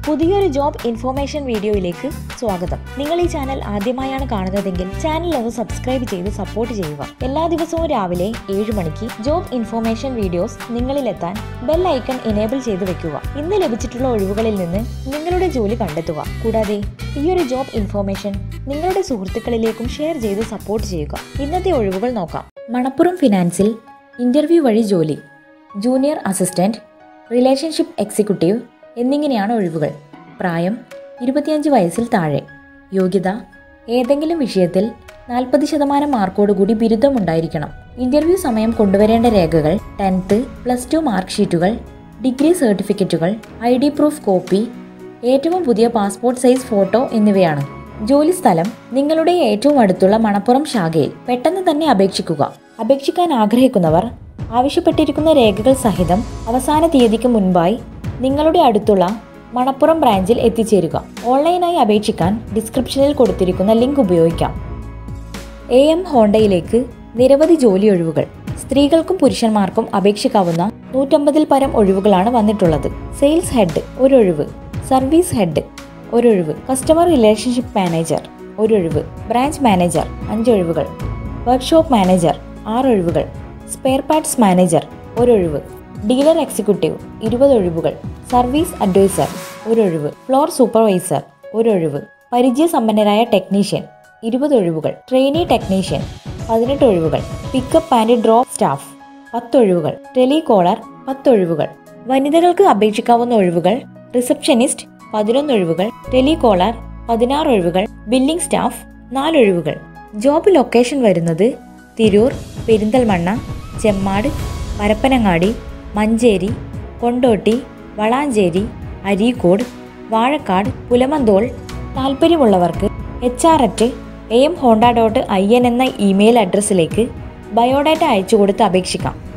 പുതിയൊരു job information വീഡിയോയിലേക്ക് സ്വാഗതം നിങ്ങൾ ഈ ചാനൽ ആദ്യമായാണ് കാണുന്നതെങ്കിൽ ചാനൽ ഒന്ന് സബ്സ്ക്രൈബ് ചെയ്ത് സപ്പോർട്ട് ചെയ്യുക എല്ലാ ദിവസവും രാവിലെ ഏഴ് മണിക്ക് ജോബ് ഇൻഫോർമേഷൻ വീഡിയോസ് നിങ്ങളിലെത്താൻ ബെൽ ഐക്കൺ എനേബിൾ ചെയ്ത് വെക്കുക ഇന്ന് ലഭിച്ചിട്ടുള്ള ഒഴിവുകളിൽ നിന്ന് നിങ്ങളുടെ ജോലി കണ്ടെത്തുക കൂടാതെ ഈ ഒരു ജോബ് ഇൻഫോർമേഷൻ നിങ്ങളുടെ സുഹൃത്തുക്കളിലേക്കും ഷെയർ ചെയ്ത് സപ്പോർട്ട് ചെയ്യുക ഇന്നത്തെ ഒഴിവുകൾ നോക്കാം മണപ്പുറം ഫിനാൻസിൽ ഇന്റർവ്യൂ വഴി ജോലി ജൂനിയർ അസിസ്റ്റന്റ് റിലേഷൻഷിപ്പ് എക്സിക്യൂട്ടീവ് എന്നിങ്ങനെയാണ് ഒഴിവുകൾ പ്രായം ഇരുപത്തിയഞ്ച് വയസ്സിൽ താഴെ യോഗ്യത ഏതെങ്കിലും വിഷയത്തിൽ നാൽപ്പത് ശതമാനം മാർക്കോടുകൂടി ബിരുദമുണ്ടായിരിക്കണം ഇന്റർവ്യൂ സമയം കൊണ്ടുവരേണ്ട രേഖകൾ ടെൻത്ത് പ്ലസ് ടു മാർക്ക് ഷീറ്റുകൾ ഡിഗ്രി സർട്ടിഫിക്കറ്റുകൾ ഐ ഡി പ്രൂഫ് കോപ്പി ഏറ്റവും പുതിയ പാസ്പോർട്ട് സൈസ് ഫോട്ടോ എന്നിവയാണ് ജോലി സ്ഥലം നിങ്ങളുടെ ഏറ്റവും അടുത്തുള്ള മണപ്പുറം ശാഖയിൽ പെട്ടെന്ന് തന്നെ അപേക്ഷിക്കുക അപേക്ഷിക്കാൻ ആഗ്രഹിക്കുന്നവർ ആവശ്യപ്പെട്ടിരിക്കുന്ന രേഖകൾ സഹിതം അവസാന തീയതിക്ക് മുൻപായി നിങ്ങളുടെ അടുത്തുള്ള മണപ്പുറം ബ്രാഞ്ചിൽ എത്തിച്ചേരുക ഓൺലൈനായി അപേക്ഷിക്കാൻ ഡിസ്ക്രിപ്ഷനിൽ കൊടുത്തിരിക്കുന്ന ലിങ്ക് ഉപയോഗിക്കാം എ എം ഹോണ്ടയിലേക്ക് നിരവധി ജോലി ഒഴിവുകൾ സ്ത്രീകൾക്കും പുരുഷന്മാർക്കും അപേക്ഷിക്കാവുന്ന നൂറ്റമ്പതിൽ പരം ഒഴിവുകളാണ് വന്നിട്ടുള്ളത് സെയിൽസ് ഹെഡ് ഒരൊഴിവ് സർവീസ് ഹെഡ് ഒരൊഴിവ് കസ്റ്റമർ റിലേഷൻഷിപ്പ് മാനേജർ ഒരൊഴിവ് ബ്രാഞ്ച് മാനേജർ അഞ്ചൊഴിവുകൾ വർക്ക്ഷോപ്പ് മാനേജർ ആറൊഴിവുകൾ സ്പെയർ പാർട്സ് മാനേജർ ഒരൊഴിവ് ഡീലർ എക്സിക്യൂട്ടീവ് ഇരുപത് ഒഴിവുകൾ സർവീസ് അഡ്വൈസർ ഒരൊഴിവ് ഫ്ലോർ സൂപ്പർവൈസർ ഒരൊഴിവ് പരിചയസമ്പന്നരായ ടെക്നീഷ്യൻ ഇരുപത് ഒഴിവുകൾ ട്രെയിനി ടെക്നീഷ്യൻ പതിനെട്ട് ഒഴിവുകൾ പിക്കപ്പ് ആൻഡ് ഡ്രോപ്പ് സ്റ്റാഫ് പത്തൊഴിവുകൾ ടെലികോളർ പത്തൊഴിവുകൾ വനിതകൾക്ക് അപേക്ഷിക്കാവുന്ന ഒഴിവുകൾ റിസപ്ഷനിസ്റ്റ് പതിനൊന്ന് ഒഴിവുകൾ ടെലികോളർ പതിനാറ് ഒഴിവുകൾ ബില്ലിംഗ് സ്റ്റാഫ് നാലൊഴിവുകൾ ജോബ് ലൊക്കേഷൻ വരുന്നത് തിരൂർ പെരിന്തൽമണ്ണ ചെമ്മാട് പരപ്പനങ്ങാടി മഞ്ചേരി കൊണ്ടോട്ടി വളാഞ്ചേരി അരീക്കോട് വാഴക്കാട് പുലമന്തോൾ താല്പര്യമുള്ളവർക്ക് H R at A M Honda dot I N എന്ന ഇമെയിൽ അഡ്രസ്സിലേക്ക് ബയോഡാറ്റ അയച്ചു കൊടുത്ത് അപേക്ഷിക്കാം